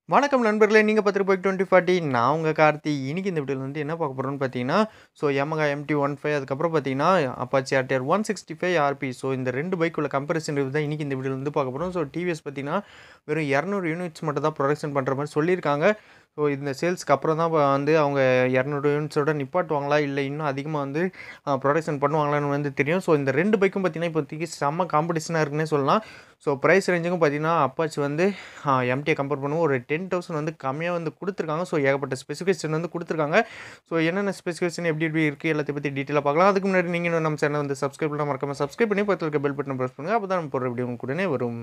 வணக்கம் நண்பர்களே நீங்கள் பார்த்துட்டு போய் டுவெண்ட்டி ஃபார்ட்டி நான் உங்கள் கார்த்தி இன்னைக்கு இந்த வீடியோவில் வந்து என்ன பார்க்க போகிறோம்னு பார்த்தீங்கன்னா so Yamaha MT one five அதுக்கப்புறம் பார்த்தீங்கன்னா Apache RTR one sixty five RP so இந்த ரெண்டு பைக்குள்ள கம்பேரிசன் தான் இன்றைக்கி இந்த வீடியோவில் வந்து பார்க்க போகிறோம் ஸோ டிவிஎஸ் பார்த்தீங்கன்னா வெறும் இரநூறு யூனிட்ஸ் மட்டும் தான் ப்ரொடக்ஷன் பண்ணுற மாதிரி சொல்லியிருக்காங்க ஸோ இந்த சேல்ஸ்க்கு அப்புறம் தான் வந்து அவங்க இரநூறு யூனிட்ஸோட நிப்பாட்டுவாங்களா இல்லை இன்னும் அதிகமாக வந்து ப்ரொடக்ஷன் பண்ணுவாங்களான்னு வந்து தெரியும் ஸோ இந்த ரெண்டு பைக்கும் பார்த்தீங்கன்னா இப்போதைக்கு செம்ம காம்படிஷனாக இருக்குன்னே சொல்லலாம் ஸோ ப்ரைஸ் ரேஞ்சுக்கும் பார்த்தீங்கன்னா அப்பாச்சி வந்து எம்டியை கம்பேர் பண்ணுவோம் ஒரு டென் தௌசண்ட் வந்து கம்மியாக வந்து கொடுத்துருக்காங்க ஸோ ஏகப்பட்ட ஸ்பெசிஃபிகேஷன் வந்து கொடுத்துருக்காங்க ஸோ என்னென்ன ஸ்பெசிஃபிகேஷன் எப்படி எப்படி இருக்குது எல்லாத்தையும் பற்றி டீட்டெயிலாக பார்க்கலாம் அதுக்கு முன்னாடி நீங்கள் இன்னும் நம்ம சேனல் வந்து சப்ஸ்கிரைப் பண்ணால் மறக்காம சப்ஸ்கிரைப் பண்ணி பக்கத்தில் இருக்க பெல் பட்டன் ப்ரெஸ் பண்ணுங்கள் அப்போ தான் நம்ம போடுற வீடியோ உங்களுக்கு உடனே வரும்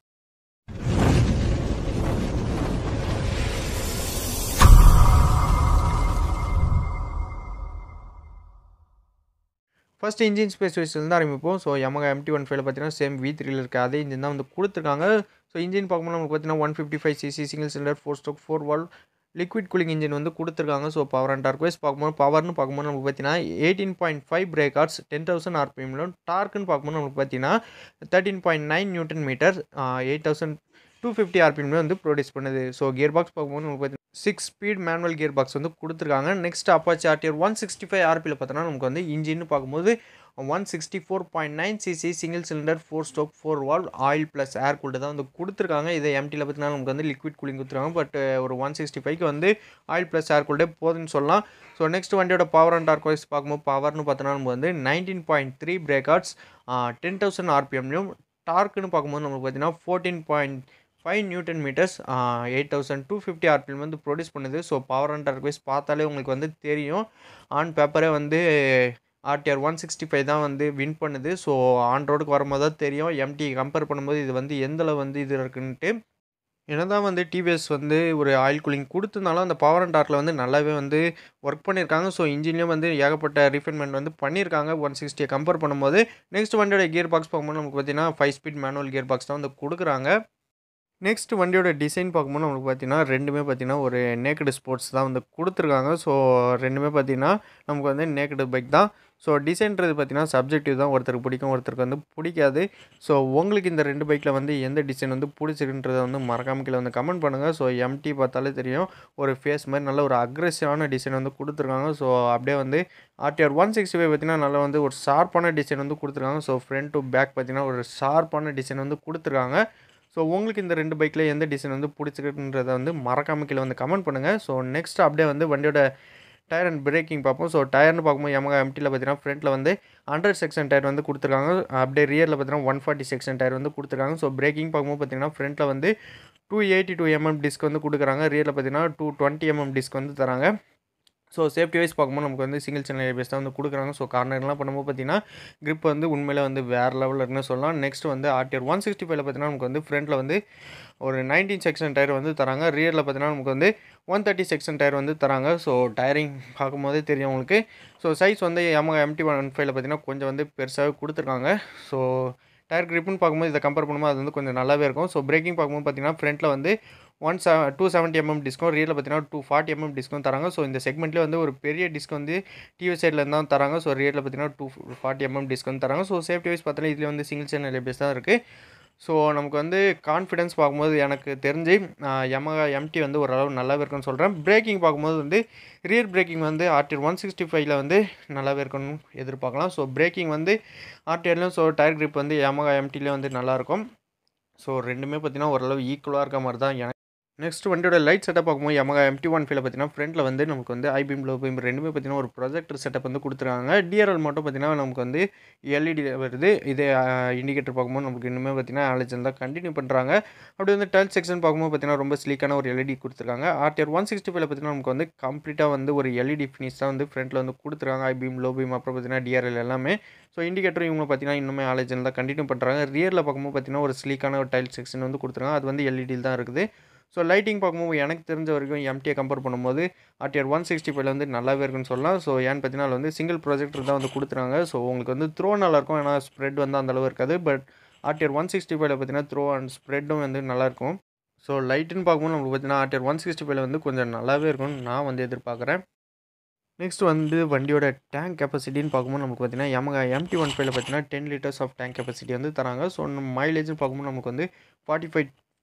ஃபர்ஸ்ட் இன்ஜின் ஸ்பெசிஃபிகேஷன் தான் ஆரம்பிப்போம் ஸோ Yamaha எம்டி ஒன் ஃபைவ்ல பார்த்தீங்கன்னா சேம் வி த்ரீல இருக்க அதே இன்ஜின் தான் வந்து கொடுத்துருக்காங்க ஸோ இன்ஜின் பார்க்கும்போது நமக்கு பார்த்தீங்கன்னா one fifty five CC single cylinder four stroke four valve liquid cooling engine வந்து கொடுத்துருக்காங்க so power and torque wise பார்க்கும்போது பவர்னு பார்க்கும்போது நமக்கு பார்த்தீங்கன்னா eighteen point five brake arts ten thousand ஆர்பிஎம்லும் டார்க்குன்னு பார்க்கும்போது நமக்கு பார்த்தீங்கன்னா thirteen point nine newton metre eight thousand two fifty ஆர்பிஎம்ல வந்து ப்ரொடியூஸ் பண்ணுது ஸோ கியர் பாக்ஸ் பார்க்கும்போது நமக்கு பார்த்தீங்கன்னா six speed manual gear box வந்து கொடுத்துருக்காங்க next Apache RTR one sixty five ஆர்பியில் பார்த்தோன்னா நமக்கு வந்து இன்ஜின்னு பார்க்கும்போது one sixty four point nine CC single cylinder four stroke four valve oil plus air cooled தான் வந்து கொடுத்துருக்காங்க இதை எம்டியில் பார்த்தீங்கன்னா நமக்கு வந்து லிக்விட் கூலிங் கொடுத்துருக்காங்க பட் ஒரு ஒன் சிக்ஸ்டி ஃபைவ்க்கு வந்து ஆயில் ப்ளஸ் ஏர் கூல்டே போதுன்னு சொல்லலாம் ஸோ நெக்ஸ்ட் வண்டியோட பவர் அண்ட் டார்க் வைஸ் பார்க்கும்போது பவர்னு பார்த்தோன்னா நமக்கு வந்து nineteen point three brake arts ten thousand ஆர்பிஎம்லையும் டார்க்குன்னு பார்க்கும்போது நமக்கு பார்த்தீங்கன்னா fourteen point five newton metres eight thousand two fifty RPM வந்து ப்ரொடியூஸ் பண்ணுது so power and torque wise பார்த்தாலே உங்களுக்கு வந்து தெரியும் ஆன் பேப்பரே வந்து ஆர்டிஆர் ஒன் சிக்ஸ்டி ஃபைவ் தான் வந்து வின் பண்ணுது ஸோ ஆன் ரோடுக்கு வரும்போது தான் தெரியும் எம்டி கம்பேர் பண்ணும்போது இது வந்து எந்தளவு வந்து இது இருக்குன்ட்டு என்னதான் வந்து டிவிஎஸ் வந்து ஒரு ஆயில் கூலிங் கொடுத்துருந்தாலும் அந்த பவர் அண்ட் டார்க்கில் வந்து நல்லாவே வந்து ஒர்க் பண்ணியிருக்காங்க ஸோ இன்ஜின்லேயும் வந்து ஏகப்பட்ட ரிஃபைன்மெண்ட் வந்து பண்ணியிருக்காங்க ஒன் சிக்ஸ்டியை கம்பேர் பண்ணும்போது நெக்ஸ்ட் வண்டியோட கியர் பாக்ஸ் பார்க்கும்போது நமக்கு பார்த்தீங்கன்னா five speed manual gear box தான் வந்து கொடுக்குறாங்க நெக்ஸ்ட் வண்டியோட டிசைன் பார்க்கும்போது நமக்கு பார்த்தீங்கன்னா ரெண்டுமே பார்த்தீங்கன்னா ஒரு நேக்கடு ஸ்போர்ட்ஸ் தான் வந்து கொடுத்துருக்காங்க ஸோ ரெண்டுமே பார்த்தீங்கன்னா நமக்கு வந்து நேக்கடு பைக் தான் ஸோ டிசைன்றது பார்த்தீங்கன்னா சப்ஜெக்டிவ் தான் ஒருத்தருக்கு பிடிக்கும் ஒருத்தருக்கு வந்து பிடிக்காது ஸோ உங்களுக்கு இந்த ரெண்டு பைக்கில் வந்து எந்த டிசைன் வந்து பிடிச்சிருன்றதை வந்து மறக்காம கீழே வந்து கமெண்ட் பண்ணுங்கள் ஸோ எம்டி பார்த்தாலே தெரியும் ஒரு ஃபேஸ் மாதிரி நல்ல ஒரு அக்ரெசிவான டிசைன் வந்து கொடுத்துருக்காங்க ஸோ அப்படியே வந்து ஆர்டிஆர் ஒன் சிக்ஸ்டி ஃபைவ் பார்த்தீங்கன்னா நல்லா வந்து ஒரு ஷார்ப்பான டிசைன் வந்து கொடுத்துருக்காங்க ஸோ ஃப்ரண்ட் டு பேக் பார்த்தீங்கன்னா ஒரு ஷார்ப்பான டிசைன் வந்து கொடுத்துருக்காங்க ஸோ உங்களுக்கு இந்த ரெண்டு பைக்கில் எந்த டிசைன் வந்து பிடிச்சிருக்குன்றதை வந்து மறக்காம கீழே வந்து கமெண்ட் பண்ணுங்கள் ஸோ நெக்ஸ்ட் அப்படியே வந்து வண்டியோட டயர் அண்ட் பிரேக்கிங் பார்ப்போம் ஸோ டயர்னு பார்க்கும்போது Yamaha எம்டியில் பார்த்தீங்கன்னா ஃப்ரண்ட்டில் வந்து ஹண்ட்ரட் செக்ஷன் டயர் வந்து கொடுத்துருக்காங்க அப்படியே ரியரில் பார்த்தீங்கன்னா ஒன் ஃபார்ட்டி செக்ஷன் டயர் வந்து கொடுத்துருக்காங்க ஸோ பிரேக்கிங் பார்க்கும்போது பார்த்தீங்கன்னா ஃப்ரண்ட்டில் வந்து two eighty two MM disc வந்து கொடுக்குறாங்க ரியரில் பார்த்தீங்கன்னா டூ டுவெண்ட்டி எம்எம் டிஸ்க் வந்து தராங்க ஸோ சேஃப்டி வைஸ் பார்க்கும்போது நமக்கு வந்து சிங்கிள் சேனல் ஏபிஎஸ் தான் வந்து கொடுக்குறாங்க ஸோ கார்னர்லாம் பண்ணும்போது பார்த்தீங்கன்னா grip வந்து உண்மையிலே வந்து வேறு லெவலில் இருக்குன்னு சொல்லலாம் நெக்ஸ்ட் வந்து ஆர்டிஆர் ஒன் சிக்ஸ்டி ஃபைவ்ல பார்த்தீங்கன்னா நமக்கு வந்து ஃப்ரண்ட்டில் வந்து ஒரு நைன்டீன் செக்ஷன் டயர் வந்து தராங்க ரியரில் பார்த்தீங்கன்னா நமக்கு வந்து ஒன் தேர்ட்டி செக்ஷன் டயர் வந்து தராங்க ஸோ டயரிங் பார்க்கும்போதே தெரியும் உங்களுக்கு ஸோ சைஸ் வந்து Yamaha எம்டி ஒன் ஃபைவ்ல பார்த்தீங்கன்னா கொஞ்சம் வந்து பெருசாகவே கொடுத்துருக்காங்க ஸோ டயர் கிரிப்புன்னு பார்க்கும்போது இதை கம்பேர் பண்ணும்போது அது வந்து கொஞ்சம் நல்லாவே இருக்கும் ஸோ பிரேக்கிங் பார்க்கும்போது பார்த்தீங்கன்னா ஃப்ரண்ட்டில் வந்து ஒன் செ டூ செவன்ட்டி எம்எம் டிஸ்க்கும் ரியலில் பார்த்தீங்கன்னா டூ ஃபார்ட்டி எம்எம் டிஸ்க்கும் தராங்க ஸோ இந்த செக்மெண்ட்லேயே வந்து ஒரு பெரிய டிஸ்க் வந்து டிவி சைடில் தான் தராங்க ஸோ ரியலில் பார்த்தீங்கன்னா டூ ஃபார்ட்டி எம்எம் டிஸ்க் வந்து தராங்க ஸோ சேஃப்டி வைஸ் பார்த்தீங்கன்னா இதில் வந்து சிங்கிள் சேனல் ஏபிஎஸ் தான் இருக்குது ஸோ நமக்கு வந்து கான்ஃபிடன்ஸ் பார்க்கும்போது எனக்கு தெரிஞ்சு Yamaha எம்டி வந்து ஓரளவு நல்லாவே இருக்குன்னு சொல்கிறேன் பிரேக்கிங் பார்க்கும்போது வந்து ரியர் பிரேக்கிங் வந்து ஆர்டிஆர் ஒன் சிக்ஸ்டி ஃபைவ்ல வந்து நல்லாவே இருக்குன்னு எதிர்பார்க்கலாம் ஸோ பிரேக்கிங் வந்து ஆர்டிஆர்லையும் ஸோ டயர் grip வந்து Yamaha எம்டிலையும் வந்து நல்லாயிருக்கும் ஸோ ரெண்டுமே பார்த்தீங்கன்னா ஓரளவு ஈக்குவலாக இருக்க மாதிரி தான் எனக்கு நெக்ஸ்ட் வண்டியோட லைட் செட்டப் பார்க்கும்போது Yamaha எம்டி ஒன் ஃபைவ்ல பார்த்தீங்கன்னா ஃப்ரண்ட்டில் வந்து நமக்கு வந்து ஐபீம் லோ பீம் ரெண்டுமே பார்த்தீங்கன்னா ஒரு ப்ரொஜெக்டர் செட்டப் வந்து கொடுத்துருக்காங்க டிஆர்எல் மட்டும் பார்த்தீங்கன்னா நமக்கு வந்து எல்இடி வருது இதே இண்டிகேட்டர் பார்க்கும்போது நமக்கு இன்னுமே பார்த்தீங்கன்னா ஆலஜன் தான் கண்டினியூ பண்ணுறாங்க அப்படி வந்து டல் செக்ஷன் பார்க்கும்போது பார்த்தீங்கன்னா ரொம்ப ஸ்லீக்கான ஒரு எல்இடி கொடுத்துருக்காங்க ஆர்டிஆர் ஒன் சிக்ஸ்டி ஃபைவ்ல பார்த்தீங்கன்னா நமக்கு வந்து கம்ப்ளீட்டாக வந்து ஒரு எல்இடி ஃபினிஷ் தான் வந்து ஃப்ரண்ட்டில் வந்து கொடுத்துருக்காங்க ஐபீம் லோ பீம் அப்புறம் பார்த்தீங்கன்னா டிஆர்எல் எல்லாமே ஸோ இண்டிகேட்டர் இவங்க பார்த்தீங்கன்னா இன்னுமே ஆலஜன் தான் கண்டினியூ பண்ணுறாங்க ரியரில் பார்க்கும்போது பார்த்தீங்கன்னா ஒரு ஸ்லீக்கான ஒரு டைல் செக்ஷன் வந்து கொடுத்துருக்காங்க அது வந்து எல்இடியில் தான் இருக்குது ஸோ லைட்டிங் பார்க்கும்போது எனக்கு தெரிஞ்ச வரைக்கும் எம்டியை கம்பேர் பண்ணும்போது ஆர்டிஆர் ஒன் சிக்ஸ்டி ஃபைவ்ல வந்து நல்லாவே இருக்குன்னு சொல்லலாம் ஸோ ஏன்னு பார்த்தீங்கன்னா அதில் வந்து சிங்கிள் ப்ரொஜெக்டர் தான் வந்து கொடுத்துறாங்க ஸோ உங்களுக்கு வந்து த்ரோ நல்லாயிருக்கும் ஏன்னா ஸ்ப்ரெட் வந்து அந்த அளவு இருக்காது பட் ஆர்டிஆர் ஒன் சிக்ஸ்டி ஃபைவ்ல பார்த்தீங்கன்னா த்ரோ அண்ட் ஸ்ப்ரெட்டும் வந்து நல்லாயிருக்கும் ஸோ லைட்டுன்னு பார்க்கும்போது நம்மளுக்கு பார்த்தீங்கன்னா ஆர்டிஆர் ஒன் சிக்ஸ்டி ஃபைவ்ல வந்து கொஞ்சம் நல்லாவே இருக்கும்னு நான் வந்து எதிர்பார்க்குறேன் நெக்ஸ்ட் வந்து வண்டியோட டேங்க் கெப்பாசிட்டின்னு பார்க்கும்போது நமக்கு பார்த்தீங்கன்னா Yamaha எம்டி ஒன் ஃபைவ்ல பார்த்தீங்கன்னா ten litres of tank capacity வந்து தராங்க ஸோ மைலேஜ்னு பார்க்கும்போது நமக்கு வந்து ஃபார்ட்டி ஃபைவ்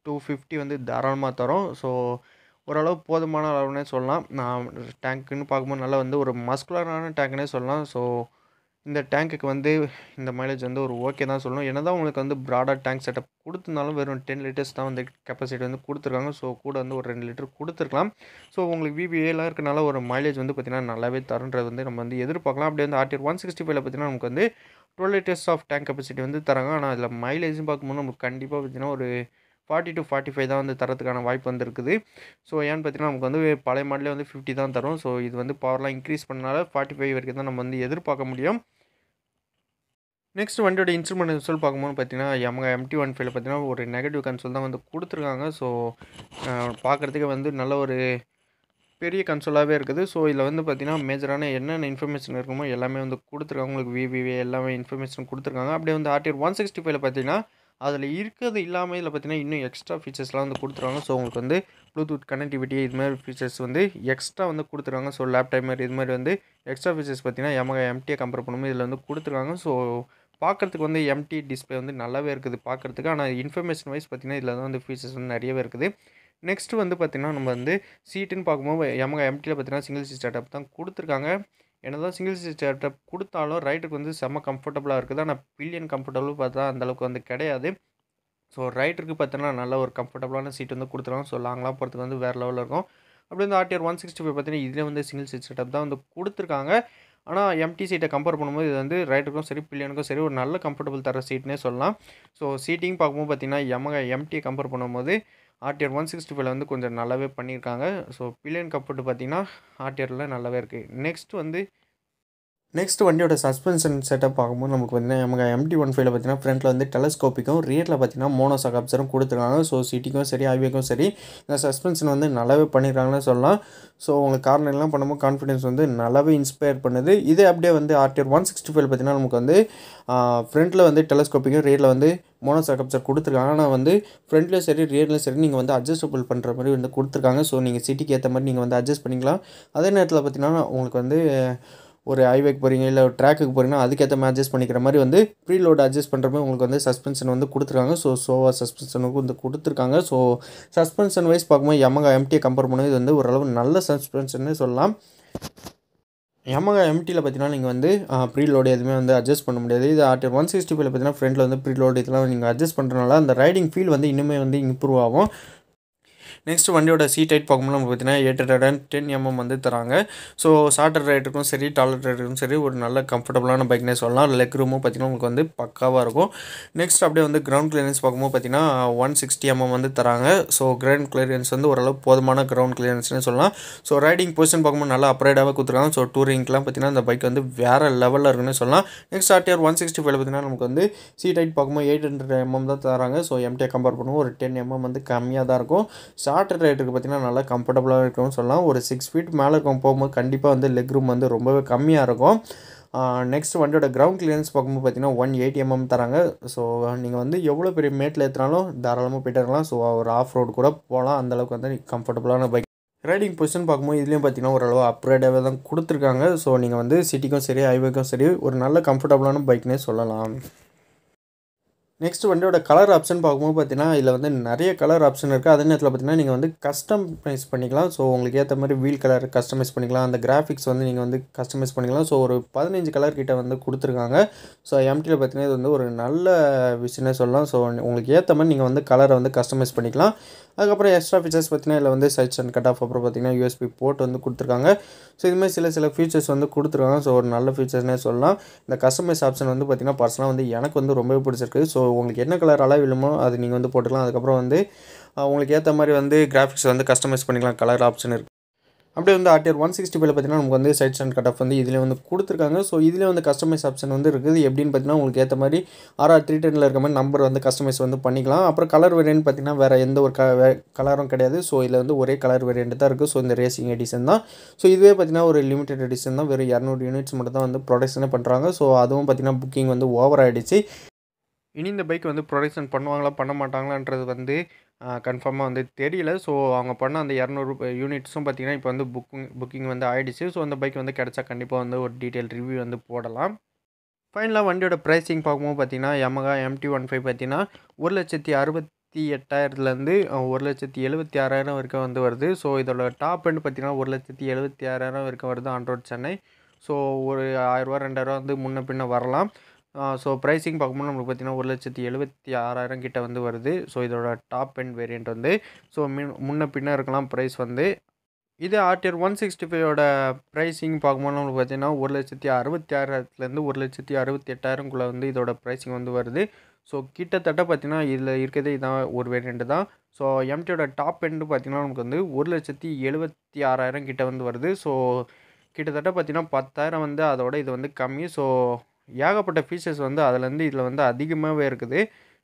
டூ ஃபிஃப்டி வந்து தாராளமாக தரும் ஸோ ஓரளவு போதுமான அளவுனே சொல்லலாம் நான் டேங்க்குன்னு பார்க்கும்போது நல்லா வந்து ஒரு மஸ்குலரான டேங்க்னே சொல்லலாம் ஸோ இந்த டேங்க்குக்கு வந்து இந்த மைலேஜ் வந்து ஒரு ஓகே தான் சொல்லணும் என்ன தான் உங்களுக்கு வந்து ப்ராடாக டேங்க் செட்டப் கொடுத்துருந்தாலும் வெறும் டென் லிட்டர்ஸ் தான் வந்து கெப்பாசிட்டி வந்து கொடுத்துருக்காங்க ஸோ கூட வந்து ஒரு ரெண்டு லிட்டர் கொடுத்துருக்கலாம் ஸோ உங்களுக்கு விபிஏலாம் இருக்கனால ஒரு மைலேஜ் வந்து பார்த்திங்கன்னா நல்லாவே தருன்றது வந்து நம்ம வந்து எதிர்பார்க்கலாம் அப்படியே வந்து ஆர்டிஆர் ஒன் சிக்ஸ்டி ஃபைவ்ல பார்த்தீங்கன்னா நமக்கு வந்து twelve litres of tank capacity வந்து தராங்க ஆனால் அதில் மைலேஜ்னு பார்க்கும்போது நமக்கு கண்டிப்பாக பார்த்திங்கன்னா ஒரு ஃபார்ட்டி டு ஃபார்ட்டி ஃபைவ் தான் வந்து தரத்துக்கான வாய்ப்பு வந்து இருக்குது ஸோ ஏன்னு பார்த்தீங்கன்னா நமக்கு வந்து பழைய மாடலே வந்து ஃபிஃப்டி தான் தரும் ஸோ இது வந்து பவர்லாம் இன்க்ரீஸ் பண்ணனால ஃபார்ட்டி ஃபைவ் வரைக்கும் தான் நம்ம வந்து எதிர்பார்க்க முடியும் நெக்ஸ்ட் வண்டியோட இன்ஸ்ட்ருமெண்ட் கன்சோல் பார்க்கும்போது பார்த்தீங்கன்னா எமகா எம்டி ஒன் ஃபைவ்ல பார்த்தீங்கன்னா ஒரு நெகட்டிவ் கன்சோல் தான் வந்து கொடுத்துருக்காங்க ஸோ பார்க்குறதுக்கு வந்து நல்ல ஒரு பெரிய கன்சோலாகவே இருக்குது ஸோ இதில் வந்து பார்த்தீங்கன்னா மேஜரான என்னென்ன இன்ஃபர்மேஷன் இருக்குமோ எல்லாமே வந்து கொடுத்துருக்காங்க உங்களுக்கு விவிவி எல்லாமே இன்ஃபர்மேஷன் கொடுத்துருக்காங்க அப்படியே வந்து ஆர்டிஆர் ஒன் சிக்ஸ்டி ஃபைவ்ல பார்த்தீங்கன்னா அதில் இருக்கிறது இல்லாமல் இதில் பார்த்தீங்கன்னா இன்னும் எக்ஸ்ட்ரா ஃபீச்சர்ஸ்லாம் வந்து கொடுத்துருவாங்க ஸோ உங்களுக்கு வந்து ப்ளூடூத் கனெக்டிவிட்டி இது மாதிரி ஃபீச்சர்ஸ் வந்து எக்ஸ்ட்ரா வந்து கொடுத்துருவாங்க ஸோ லேப் டைமர் இது மாதிரி வந்து எக்ஸ்ட்ரா ஃபீச்சர்ஸ் பார்த்தீங்கன்னா எமகா எம்டியை கம்பேர் பண்ணும்போது இதில் வந்து கொடுத்துருக்காங்க ஸோ பார்க்குறதுக்கு வந்து எம்டி டிஸ்பிளே வந்து நல்லாவே இருக்குது பார்க்குறதுக்கு ஆனால் இன்ஃபர்மேஷன் வைஸ் பார்த்திங்கன்னா இதில் தான் வந்து ஃபீச்சர்ஸ் வந்து நிறையவே இருக்குது நெக்ஸ்ட்டு வந்து பார்த்திங்கன்னா நம்ம வந்து சீட்டுன்னு பார்க்கும்போது எமகா எம்டியில் பார்த்தீங்கன்னா சிங்கிள் சீட் செட்டப் தான் கொடுத்துருக்காங்க என்ன தான் சிங்கிள் சீட் செட்டப் கொடுத்தாலும் ரைட்டுக்கு வந்து செம்ம கம்ஃபர்டபுளாக இருக்குது ஆனால் பில்லியன் கம்ஃபர்டபுள் பார்த்தா அந்தளவுக்கு வந்து கிடையாது ஸோ ரைட்டருக்கு பார்த்தீங்கன்னா நல்ல ஒரு கம்ஃபர்டபுளான சீட் வந்து கொடுத்துருவாங்க ஸோ லாங்லாம் போகிறதுக்கு வந்து வேறு லெவலில் இருக்கும் அப்படி வந்து ஆர்டிஆர் ஒன் சிக்ஸ்டி ஃபைவ் பார்த்தீங்கன்னா இதில் வந்து சிங்கிள் சீட் செட்டப் தான் வந்து கொடுத்துருக்காங்க ஆனால் எம்டி சீட்டை கம்பேர் பண்ணும்போது இது வந்து ரைட்டுக்கும் சரி பில்லியனுக்கும் சரி ஒரு நல்ல கம்ஃபர்டபுள் தர சீட்னே சொல்லலாம் ஸோ சீட்டிங் பார்க்கும்போது பார்த்தீங்கன்னா எமக எம்டியை கம்பேர் பண்ணும்போது ஆர்டிஆர் ஒன் சிக்ஸ்டி ஃபைவ்ல வந்து கொஞ்சம் நல்லாவே பண்ணியிருக்காங்க ஸோ பில்லியன் கம்ஃபர்ட் பார்த்தீங்கன்னா ஆர்டிஆரில் நல்லாவே இருக்குது நெக்ஸ்ட் வந்து நெக்ஸ்ட் வண்டியோட சஸ்பென்ஷன் செட்டப் பார்க்கும்போது நமக்கு பார்த்தீங்கன்னா நமக்கு எம்டி ஒன் ஃபைவ்ல பார்த்தீங்கன்னா ஃப்ரண்ட்டில் வந்து டெலஸ்கோப்பிக்கும் ரியரில் பார்த்தீங்கன்னா மோனோ சகாப்சரும் கொடுத்துருக்காங்க ஸோ சிட்டிக்கும் சரி ஹைவேக்கும் சரி இந்த சஸ்பென்ஷன் வந்து நல்லாவே பண்ணியிருக்காங்கன்னு சொல்லலாம் ஸோ உங்களுக்கு கார்னர்லாம் பண்ணும்போது கான்ஃபிடன்ஸ் வந்து நல்லாவே இன்ஸ்பயர் பண்ணுது இதே அப்படியே வந்து ஆர்டிஆர் ஒன் சிக்ஸ்டி ஃபைவ் பார்த்தீங்கன்னா நமக்கு வந்து ஃப்ரண்ட்டில் வந்து டெலஸ்கோப்பிக்கும் ரியரில் வந்து மோனோ சகாப்சர் கொடுத்துருக்காங்க ஆனால் வந்து ஃப்ரண்ட்லேயும் சரி ரியர்லையும் சரி நீங்கள் வந்து அட்ஜஸ்டபிள் பண்ணுற மாதிரி வந்து கொடுத்துருக்காங்க ஸோ நீங்கள் சிட்டிக்கு ஏற்ற மாதிரி நீங்கள் வந்து அட்ஜஸ்ட் பண்ணிக்கலாம் அதே நேரத்தில் பார்த்தீங்கன்னா உங்களுக்கு வந்து ஒரு ஹைவேக்கு போகிறீங்க இல்லை ட்ராக்குக்கு போகிறீங்கன்னா அதுக்கேற்ற மாதிரி அட்ஜஸ்ட் பண்ணிக்கிற மாதிரி வந்து ப்ரீ லோடு அட்ஜஸ்ட் பண்ணுற மாதிரி உங்களுக்கு வந்து சஸ்பென்ஷன் வந்து கொடுத்துருக்காங்க ஸோ சோவா சஸ்பென்ஷனுக்கு வந்து கொடுத்துருக்காங்க ஸோ சஸ்பென்ஷன் வைஸ் பார்க்கும்போது எமகா எம்டியை கம்பேர் பண்ணும்போது இது வந்து ஓரளவு நல்ல சஸ்பென்ஷன்னு சொல்லலாம் எமகா எம்டியில் பார்த்தீங்கன்னா நீங்கள் வந்து ப்ரீ லோடு எதுவுமே வந்து அட்ஜஸ்ட் பண்ண முடியாது இது ஆர்டிஆர் ஒன் சிக்ஸ்டி ஃபைவ்ல பார்த்தீங்கன்னா ஃப்ரண்ட்டில் வந்து ப்ரீ லோடு இதெல்லாம் நீங்கள் அட்ஜஸ்ட் பண்ணுறதுனால அந்த ரைடிங் ஃபீல் வந்து இன்னுமே வந்து இம்ப்ரூவ் ஆகும் நெக்ஸ்ட் வண்டியோட சீட் ஹைட் பார்க்கும்போது நம்ம பார்த்தீங்கன்னா eight hundred and ten mm வந்து தராங்க ஸோ ஷார்ட்டர் ரைட்டுக்கும் சரி டாலர் ரைட்டுக்கும் சரி ஒரு நல்ல கம்ஃபர்டபுளான பைக்னே சொல்லலாம் லெக் ரூமும் பார்த்தீங்கன்னா உங்களுக்கு வந்து பக்காவாக இருக்கும் நெக்ஸ்ட் அப்படியே வந்து கிரவுண்ட் கிளியரன்ஸ் பார்க்கும்போது பார்த்தீங்கன்னா ஒன் சிக்ஸ்டி எம்எம் வந்து தராங்க ஸோ கிரவுண்ட் கிளியரன்ஸ் வந்து ஓரளவு போதுமான கிரவுண்ட் கிளியரன்ஸ்னு சொல்லலாம் ஸோ ரைடிங் பொசிஷன் பார்க்கும்போது நல்லா அப்ரைடாகவே கொடுத்துருக்காங்க ஸோ டூரிங்க்கெலாம் பார்த்தீங்கன்னா இந்த பைக் வந்து வேறு லெவலில் இருக்குன்னு சொல்லலாம் நெக்ஸ்ட் ஆர்டிஆர் ஒன் சிக்ஸ்டி ஃபைவ்ல பார்த்தீங்கன்னா நமக்கு வந்து சீட் ஹைட் பார்க்கும்போது எயிட் ஹண்ட்ரட் எம்எம் தான் தராங்க ஸோ எம்டியை கம்பேர் பண்ணுவோம் ஒரு டென் எம்எம் வந்து கம்மியாக தான் இருக்கும் ஷார்ட்டர் ரைட்டுக்கு பார்த்தீங்கன்னா நல்லா கம்ஃபர்டபுளாக இருக்கும்னு சொல்லலாம் ஒரு சிக்ஸ் ஃபீட் மேலே இருக்கும் போகும்போது கண்டிப்பாக வந்து லெக் ரூம் வந்து ரொம்பவே கம்மியாக இருக்கும் நெக்ஸ்ட் வண்டியோட கிரவுண்ட் கிளியரன்ஸ் பார்க்கும்போது பார்த்தீங்கன்னா ஒன் எயிட்டி எம்எம் தராங்க ஸோ நீங்கள் வந்து எவ்வளோ பெரிய மேட்டில் ஏற்றினாலும் தாராளமாக போயிட்டு இருக்கலாம் ஸோ ஒரு ஆஃப் ரோடு கூட போகலாம் அந்தளவுக்கு வந்து கம்ஃபர்டபுளான பைக் ரைடிங் பொசிஷன் பார்க்கும்போது இதுலேயும் பார்த்தீங்கன்னா ஓரளவு அப்கிரேடாகவே தான் கொடுத்துருக்காங்க ஸோ நீங்கள் வந்து சிட்டிக்கும் சரி ஹைவேக்கும் சரி ஒரு நல்ல கம்ஃபர்டபுளான பைக்னே சொல்லலாம் நெக்ஸ்ட் வண்டியோட கலர் ஆப்ஷன் பார்க்கும்போது பார்த்தீங்கன்னா இதில் வந்து நிறைய கலர் ஆப்ஷன் இருக்குது அதே நேரத்தில் பார்த்தீங்கன்னா நீங்கள் வந்து கஸ்டமைஸ் பண்ணிக்கலாம் ஸோ உங்களுக்கு ஏற்ற மாதிரி வீல் கலர் கஸ்டமைஸ் பண்ணிக்கலாம் அந்த கிராஃபிக்ஸ் வந்து நீங்கள் வந்து கஸ்டமைஸ் பண்ணிக்கலாம் ஸோ ஒரு பதினஞ்சு கலர் கிட்ட வந்து கொடுத்துருக்காங்க ஸோ எம்டியில் பார்த்தீங்கன்னா இது வந்து ஒரு நல்ல விஷயம்னே சொல்லலாம் ஸோ உங்களுக்கு ஏற்ற மாதிரி நீங்கள் வந்து கலரை வந்து கஸ்டமைஸ் பண்ணிக்கலாம் அதுக்கப்புறம் எக்ஸ்ட்ரா ஃபீச்சர்ஸ் பார்த்தீங்கன்னா இதில் வந்து சைட்ஸ் அண்ட் கட் ஆஃப் அப்புறம் பார்த்தீங்கன்னா யூஎஸ்பி போர்ட் வந்து கொடுத்துருக்காங்க ஸோ இதுமாதிரி சில சில ஃபீச்சர்ஸ் வந்து கொடுத்துருக்காங்க ஸோ ஒரு நல்ல ஃபீச்சர்ஸ்னே சொல்லலாம் இந்த கஸ்டமைஸ் ஆப்ஷன் வந்து பார்த்திங்கன்னா பர்சனலாக வந்து எனக்கு வந்து ரொம்பவே பிடிச்சிருக்கு ஸோ உங்களுக்கு என்ன கலர் அளவு வேணுமோ அது நீங்கள் வந்து போட்டுக்கலாம் அதுக்கப்புறம் வந்து உங்களுக்கு ஏற்ற மாதிரி வந்து கிராஃபிக்ஸ் வந்து கஸ்டமைஸ் பண்ணிக்கலாம் கலர் ஆப்ஷன் இருக்குது அப்படியே வந்து ஆர்டிஆர் ஒன் சிக்ஸ்டி ஃபைவ்ல பார்த்தீங்கன்னா நமக்கு வந்து சைட்ஸ் அண்ட் கட் ஆஃப் வந்து இதில் வந்து கொடுத்துருக்காங்க ஸோ இதில் வந்து கஸ்டமைஸ் ஆப்ஷன் வந்து இருக்குது எப்படின்னு பார்த்தீங்கன்னா உங்களுக்கு ஏற்ற மாதிரி ஆர்ஆர் த்ரீ டெனில் இருக்க மாதிரி நம்பர் வந்து கஸ்டமைஸ் வந்து பண்ணிக்கலாம் அப்புறம் கலர் வேரியன்ட் பார்த்தீங்கன்னா வேறு எந்த ஒரு க கலரும் கிடையாது ஸோ இதில் வந்து ஒரே கலர் வேரியன்ட் தான் இருக்குது ஸோ இந்த ரேசிங் எடிஷன் தான் ஸோ இதுவே பார்த்தீங்கன்னா ஒரு லிமிடெட் எடிஷன் தான் வெறும் இரநூறு யூனிட்ஸ் மட்டும் தான் வந்து ப்ரொடக்ஷனே பண்ணுறாங்க ஸோ அதுவும் பார்த்தீங்கன்னா புக்கிங் வந்து ஓவர் ஆகிடுச்சு இனி இந்த பைக் வந்து ப்ரொடக்ஷன் பண்ணுவாங்களா பண்ண மாட்டாங்களான்றது வந்து கன்ஃபார்மாக வந்து தெரியல ஸோ அவங்க பண்ண அந்த இரநூறு யூனிட்ஸும் பார்த்திங்கன்னா இப்போ வந்து புக்கிங் புக்கிங் வந்து ஆகிடுச்சு ஸோ அந்த பைக் வந்து கிடச்சா கண்டிப்பாக வந்து ஒரு டீட்டெயில் ரிவ்யூ வந்து போடலாம் ஃபைனலாக வண்டியோட ப்ரைஸிங் பார்க்கும்போது பார்த்தீங்கன்னா எமகா எம்டி ஒன் ஃபைவ் பார்த்தீங்கன்னா ஒரு லட்சத்தி அறுபத்தி லட்சத்தி எட்டாயிரத்துலேருந்து ஒரு லட்சத்தி எழுபத்தி ஆறாயிரம் வரைக்கும் வந்து வருது ஸோ இதோட டாப் எண்ட் பார்த்தீங்கன்னா ஒரு லட்சத்தி எழுபத்தி ஆறாயிரம் வரைக்கும் வருது ஆண்ட்ராய்ட் சென்னை ஸோ ஒரு ஆயிரரூவா ரெண்டாயிரரூவா வந்து முன்ன பின்ன வரலாம் ஸோ ப்ரைஸிங் பார்க்கும்போது நம்மளுக்கு பார்த்தீங்கன்னா ஒரு லட்சத்தி எழுபத்தி ஆறாயிரம் கிட்ட வந்து வருது ஸோ இதோட டாப் எண்ட் வேரியண்ட் வந்து ஸோ மின் முன்ன பின்ன இருக்கலாம் ப்ரைஸ் வந்து இது ஆர்டிஆர் ஒன் சிக்ஸ்டி ஃபைவோட ப்ரைஸிங் பார்க்கும்போது நம்மளுக்கு பார்த்தீங்கன்னா ஒரு லட்சத்தி அறுபத்தி ஆறாயிரத்துலேருந்து ஒரு லட்சத்தி அறுபத்தி எட்டாயிரம்குள்ளே வந்து இதோட ப்ரைஸிங் வந்து வருது ஸோ கிட்டத்தட்ட பார்த்தீங்கன்னா இதில் இருக்கிறதே இதான் ஒரு வேரியண்ட்டு தான் ஸோ எம்டியோட டாப் எண்டு பார்த்தீங்கன்னா நமக்கு வந்து ஒரு லட்சத்தி எழுபத்தி ஆறாயிரம் கிட்ட வந்து வருது ஸோ கிட்டத்தட்ட பார்த்தீங்கன்னா பத்தாயிரம் வந்து அதோட இது வந்து கம்மி ஸோ ஏகப்பட்ட ஃபீச்சர்ஸ் வந்து அதுலேருந்து இதில் வந்து அதிகமாகவே இருக்குது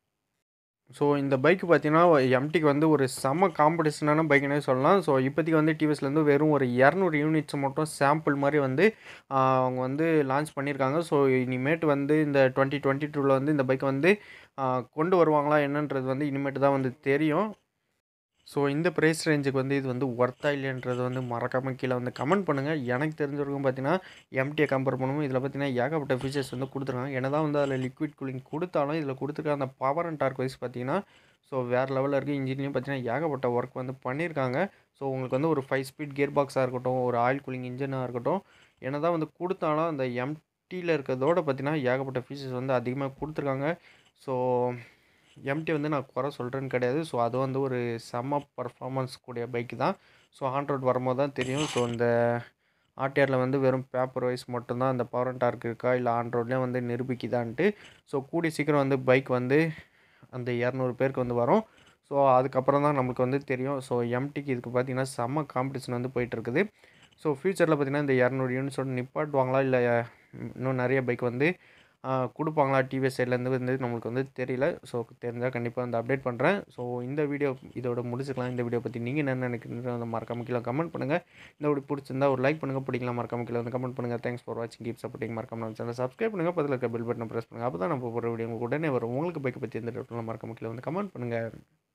ஸோ இந்த பைக் பார்த்தீங்கன்னா எம்டிக்கு வந்து ஒரு செம்ம காம்படிஷனான பைக்குனே சொல்லலாம் ஸோ இப்போதைக்கு வந்து டிவிஎஸ்லேருந்து வெறும் ஒரு இரநூறு யூனிட்ஸ் மட்டும் சாம்பிள் மாதிரி வந்து அவங்க வந்து லான்ச் பண்ணியிருக்காங்க ஸோ இனிமேட்டு வந்து இந்த டுவெண்ட்டி டுவெண்ட்டி டூவில் வந்து இந்த பைக்கை வந்து கொண்டு வருவாங்களா என்னன்றது வந்து இனிமேட்டு தான் வந்து தெரியும் ஸோ இந்த ப்ரைஸ் ரேஞ்சுக்கு வந்து இது வந்து ஒர்த்தா இல்லைன்றது வந்து மறக்காமல் கீழே வந்து கமெண்ட் பண்ணுங்கள் எனக்கு தெரிஞ்சவரைக்கும் பார்த்தீங்கன்னா எம்டியை கம்பேர் பண்ணும்போது இதில் பார்த்தீங்கன்னா ஏகப்பட்ட ஃபீச்சர்ஸ் வந்து கொடுத்துருக்காங்க என்ன தான் வந்து அதில் லிக்விட் கூலிங் கொடுத்தாலும் இதில் கொடுத்துருக்க அந்த பவர் அண்ட் டார்க் வைஸ் பார்த்தீங்கன்னா ஸோ வேறு லெவலில் இருக்குது இன்ஜின்லேயும் பார்த்தீங்கன்னா ஏகப்பட்ட ஒர்க் வந்து பண்ணியிருக்காங்க ஸோ உங்களுக்கு வந்து ஒரு ஃபைவ் ஸ்பீட் கியர் பாக்ஸாக இருக்கட்டும் ஒரு ஆயில் கூலிங் இன்ஜினாக இருக்கட்டும் என்ன தான் வந்து கொடுத்தாலும் அந்த எம்டியில் இருக்கிறதோட பார்த்தீங்கன்னா ஏகப்பட்ட ஃபீச்சர்ஸ் வந்து அதிகமாக கொடுத்துருக்காங்க ஸோ எம்டி வந்து நான் குறை சொல்கிறேன்னு கிடையாது ஸோ அது வந்து ஒரு செம்ம பர்ஃபார்மன்ஸ் கூடிய பைக்கு தான் ஸோ ஆண்ட்ராய்ட் வரும்போது தான் தெரியும் ஸோ இந்த ஆர்டிஆரில் வந்து வெறும் பேப்பர் வைஸ் மட்டும்தான் அந்த பவர் அண்ட் டார்க் இருக்கா இல்லை ஆண்ட்ராய்ட்லேயும் வந்து நிரூபிக்குதான்ட்டு ஸோ கூடிய சீக்கிரம் வந்து பைக் வந்து அந்த இரநூறு பேருக்கு வந்து வரும் ஸோ அதுக்கப்புறம் தான் நம்மளுக்கு வந்து தெரியும் ஸோ எம்டிக்கு இதுக்கு பார்த்தீங்கன்னா செம்ம காம்படிஷன் வந்து போயிட்டுருக்குது ஸோ ஃப்யூச்சரில் பார்த்தீங்கன்னா இந்த இரநூறு யூனிட்ஸோட நிப்பாட்டுவாங்களா இல்லை இன்னும் நிறைய பைக் வந்து கொடுப்பாங்களா டிவிஎஸ் சைட்லேருந்து வந்து நம்மளுக்கு வந்து தெரியல ஸோ தெரிஞ்சால் கண்டிப்பாக வந்து அப்டேட் பண்ணுறேன் ஸோ இந்த வீடியோ இதோட முடிச்சுக்கலாம் இந்த வீடியோ பற்றி நீங்கள் என்ன நினைக்கிறீங்க வந்து மறக்காம கீழே கமெண்ட் பண்ணுங்கள் இந்த வீடியோ பிடிச்சிருந்தா ஒரு லைக் பண்ணுங்கள் பிடிக்கலாம் மறக்காம கீழே வந்து கமெண்ட் பண்ணுங்கள் தேங்க்ஸ் ஃபார் வாட்சிங் கீப் சப்போர்ட்டிங் மறக்காம நம்ம சேனல் சப்ஸ்கிரைப் பண்ணுங்கள் பதில் இருக்க பெல் பட்டனை ப்ரெஸ் பண்ணுங்கள் அப்போ தான் நம்ம போகிற வீடியோ உங்களுக்கு உடனே வரும் உங்களுக்கு பைக்கை பற்றி எந்த டவுட்லாம் மறக்காம கீழே வந்து கமெண்ட் பண்ணுங்கள்